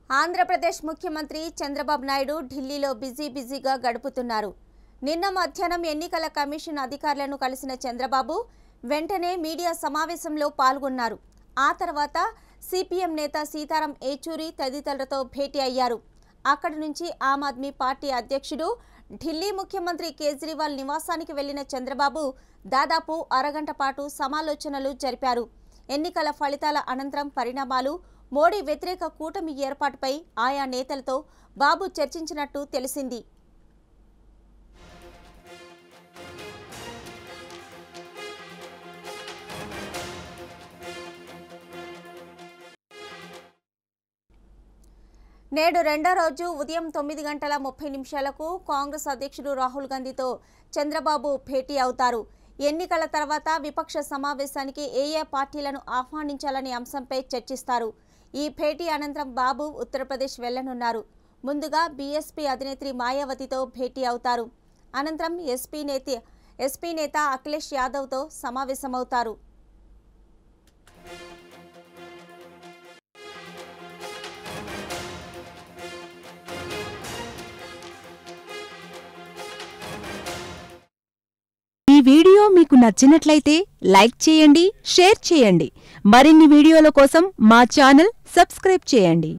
ఆంధ్రప్రదేశ్ ముఖ్యమంత్రి చంద్రబాబు నాయుడు ఢిల్లీలో బిజీ బిజీగా గడుపుతున్నారు నిన్న మధ్యాహ్నం ఎన్నికల కమిషన్ అధికారులను కలిసిన చంద్రబాబు వెంటనే మీడియా సమావేశంలో పాల్గొన్నారు ఆ తర్వాత సిపిఎం నేత సీతారాం ఏచూరి తదితరులతో భేటీ అయ్యారు అక్కడి నుంచి ఆమ్ ఆద్మీ పార్టీ అధ్యక్షుడు ఢిల్లీ ముఖ్యమంత్రి కేజ్రీవాల్ నివాసానికి వెళ్లిన చంద్రబాబు దాదాపు అరగంట పాటు సమాలోచనలు జరిపారు ఎన్నికల ఫలితాల అనంతరం పరిణామాలు మోడీ వ్యతిరేక కూటమి ఏర్పాటుపై ఆయా నేతలతో బాబు చర్చించినట్టు తెలిసింది నేడు రెండో రోజు ఉదయం తొమ్మిది గంటల ముప్పై నిమిషాలకు కాంగ్రెస్ అధ్యక్షుడు రాహుల్ గాంధీతో చంద్రబాబు భేటీ అవుతారు ఎన్నికల తర్వాత విపక్ష సమావేశానికి ఏ ఏ పార్టీలను ఆహ్వానించాలనే అంశంపై చర్చిస్తారు ఈ భేటీ అనంతరం బాబు ఉత్తరప్రదేశ్ వెళ్లనున్నారు ముందుగా బీఎస్పీ అధినేత్రి మాయావతితో భేటీ అవుతారు అనంతరం ఎస్పీ నేత ఎస్పీ నేత అఖిలేష్ యాదవ్తో సమావేశమవుతారు ఈ వీడియో మీకు నచ్చినట్లయితే లైక్ చేయండి షేర్ చేయండి మరిన్ని వీడియోల కోసం మా ఛానల్ సబ్స్క్రైబ్ చేయండి